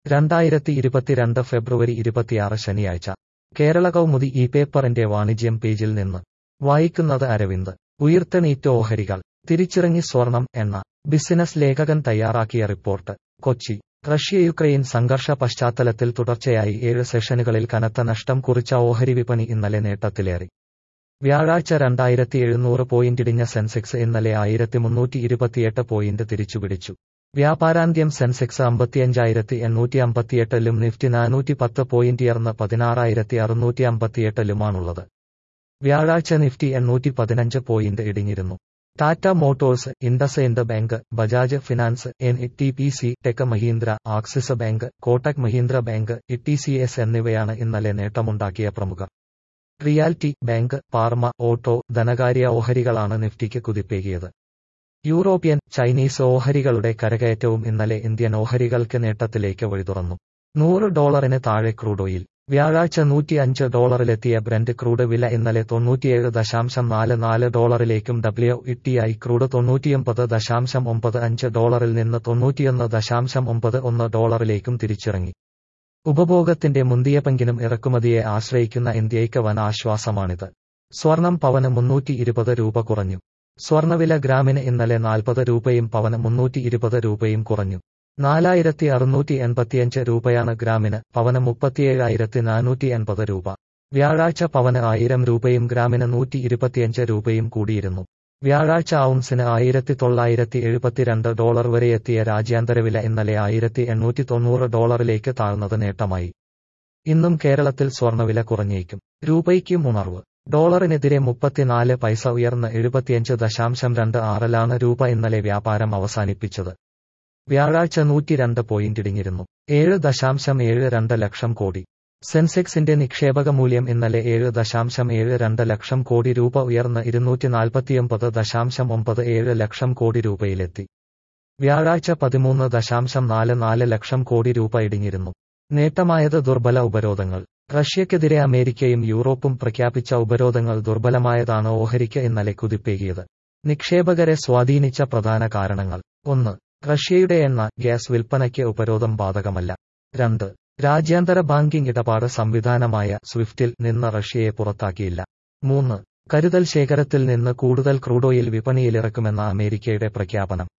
രണ്ടായിരത്തി ഇരുപത്തിരണ്ട് ഫെബ്രുവരി ഇരുപത്തിയാറ് ശനിയാഴ്ച കേരള കൗമുദി ഈ പേപ്പറിന്റെ വാണിജ്യം പേജിൽ നിന്ന് വായിക്കുന്നത് അരവിന്ദ് ഉയർത്തെണീറ്റ് ഓഹരികൾ തിരിച്ചിറങ്ങി സ്വർണം എണ്ണ ബിസിനസ് ലേഖകൻ തയ്യാറാക്കിയ റിപ്പോർട്ട് കൊച്ചി റഷ്യ യുക്രൈൻ സംഘർഷ പശ്ചാത്തലത്തിൽ തുടർച്ചയായി ഏഴ് സെഷനുകളിൽ കനത്ത നഷ്ടം കുറിച്ച ഓഹരി വിപണി ഇന്നലെ നേട്ടത്തിലേറി വ്യാഴാഴ്ച രണ്ടായിരത്തി എഴുന്നൂറ് പോയിന്റിടിഞ്ഞ സെൻസെക്സ് ഇന്നലെ ആയിരത്തി മുന്നൂറ്റി ഇരുപത്തിയെട്ട് പോയിന്റ് തിരിച്ചുപിടിച്ചു വ്യാപാരാന്ത്യം സെൻസെക്സ് അമ്പത്തിയഞ്ചായിരത്തി എണ്ണൂറ്റി അമ്പത്തിയെട്ടിലും നിഫ്റ്റി നാനൂറ്റി പത്ത് പോയിന്റ് ഉയർന്ന് പതിനാറായിരത്തി അറുന്നൂറ്റി അമ്പത്തിയെട്ടിലുമാണുള്ളത് വ്യാഴാഴ്ച നിഫ്റ്റി എണ്ണൂറ്റി പതിനഞ്ച് പോയിന്റ് ഇടിഞ്ഞിരുന്നു Tata motors IndusInd bank Bajaj finance N T P C tech Mahindra Axis bank Kotak Mahindra bank E C S എന്നിവയാണ് ഇന്നലെ നേട്ടമുണ്ടാക്കിയ പ്രമുഖർ റിയാൽറ്റി ബാങ്ക് പാർമ ഓട്ടോ ധനകാര്യ ഓഹരികളാണ് നിഫ്റ്റിക്ക് കുതിപ്പേകിയത് യൂറോപ്യൻ ചൈനീസ് ഓഹരികളുടെ കരകയറ്റവും ഇന്നലെ ഇന്ത്യൻ ഓഹരികൾക്ക് നേട്ടത്തിലേക്ക് വഴിതുറന്നു നൂറ് ഡോളറിന് താഴെ ക്രൂഡ് ഓയിൽ വ്യാഴാഴ്ച നൂറ്റി അഞ്ച് ഡോളറിലെത്തിയ ബ്രന്റ് ക്രൂഡ് വില ഇന്നലെ തൊണ്ണൂറ്റിയേഴ് ദശാംശം നാല് നാല് ഡോളറിലേക്കും ഡബ്ല്യു ഇട്ടിഐ ക്രൂഡ് തൊണ്ണൂറ്റിയൊമ്പത് ദശാംശം ഒമ്പത് അഞ്ച് ഡോളറിൽ നിന്ന് തൊണ്ണൂറ്റിയൊന്ന് ദശാംശം ഒമ്പത് ഒന്ന് ഡോളറിലേക്കും തിരിച്ചിറങ്ങി ഉപഭോഗത്തിന്റെ മുന്തിയ പങ്കിനും ഇറക്കുമതിയെ ആശ്രയിക്കുന്ന ഇന്ത്യയ്ക്ക് വൻ ആശ്വാസമാണിത് സ്വർണം പവന് മുന്നൂറ്റി ഇരുപത് രൂപ കുറഞ്ഞു സ്വർണവില ഗ്രാമിന് ഇന്നലെ നാൽപ്പത് രൂപയും പവന് മുന്നൂറ്റി ഇരുപത് രൂപയും കുറഞ്ഞു നാലായിരത്തി അറുന്നൂറ്റി എൺപത്തിയഞ്ച് രൂപയാണ് ഗ്രാമിന് പവന് മുപ്പത്തിയേഴായിരത്തി നാനൂറ്റി എൺപത് രൂപ വ്യാഴാഴ്ച പവന് ആയിരം രൂപയും ഗ്രാമിന് നൂറ്റി ഇരുപത്തിയഞ്ച് രൂപയും കൂടിയിരുന്നു വ്യാഴാഴ്ച ഔൺസിന് ആയിരത്തി തൊള്ളായിരത്തി എഴുപത്തിരണ്ട് ഡോളർ വരെ എത്തിയ രാജ്യാന്തര വില ഇന്നലെ ആയിരത്തി എണ്ണൂറ്റി തൊണ്ണൂറ് ഡോളറിലേക്ക് താഴ്ന്നത് നേട്ടമായി ഇന്നും കേരളത്തിൽ സ്വർണ്ണവില കുറഞ്ഞേക്കും രൂപയ്ക്കും ഉണർവ് ഡോളറിനെതിരെ മുപ്പത്തിനാല് പൈസ ഉയർന്ന് എഴുപത്തിയഞ്ച് ദശാംശം രണ്ട് ആറിലാണ് രൂപ ഇന്നലെ വ്യാപാരം അവസാനിപ്പിച്ചത് വ്യാഴാഴ്ച നൂറ്റിരണ്ട് പോയിന്റ് ഇടിഞ്ഞിരുന്നു ഏഴ് ദശാംശം ഏഴ് രണ്ട് ലക്ഷം കോടി സെൻസെക്സിന്റെ നിക്ഷേപക മൂല്യം ഇന്നലെ ഏഴ് ദശാംശം ഏഴ് രണ്ട് ലക്ഷം കോടി രൂപ ഉയർന്ന് ഇരുന്നൂറ്റി നാൽപ്പത്തിയൊമ്പത് ദശാംശം ഒമ്പത് ഏഴ് ലക്ഷം കോടി രൂപയിലെത്തി വ്യാഴാഴ്ച പതിമൂന്ന് ദശാംശം നാല് നാല് ലക്ഷം കോടി രൂപ ഇടിഞ്ഞിരുന്നു നേട്ടമായത് ദുർബല ഉപരോധങ്ങൾ റഷ്യക്കെതിരെ അമേരിക്കയും യൂറോപ്പും പ്രഖ്യാപിച്ച ഉപരോധങ്ങൾ ദുർബലമായതാണ് ഓഹരിക്ക് ഇന്നലെ കുതിപ്പേകിയത് നിക്ഷേപകരെ സ്വാധീനിച്ച പ്രധാന കാരണങ്ങൾ ഒന്ന് റഷ്യയുടെ എണ്ണ ഗ്യാസ് വിൽപ്പനയ്ക്ക് ഉപരോധം ബാധകമല്ല രണ്ട് രാജ്യാന്തര ബാങ്കിംഗ് ഇടപാട് സംവിധാനമായ സ്വിഫ്റ്റിൽ നിന്ന് റഷ്യയെ പുറത്താക്കിയില്ല മൂന്ന് കരുതൽ ശേഖരത്തിൽ നിന്ന് കൂടുതൽ ക്രൂഡ് ഓയിൽ വിപണിയിലിറക്കുമെന്ന അമേരിക്കയുടെ പ്രഖ്യാപനം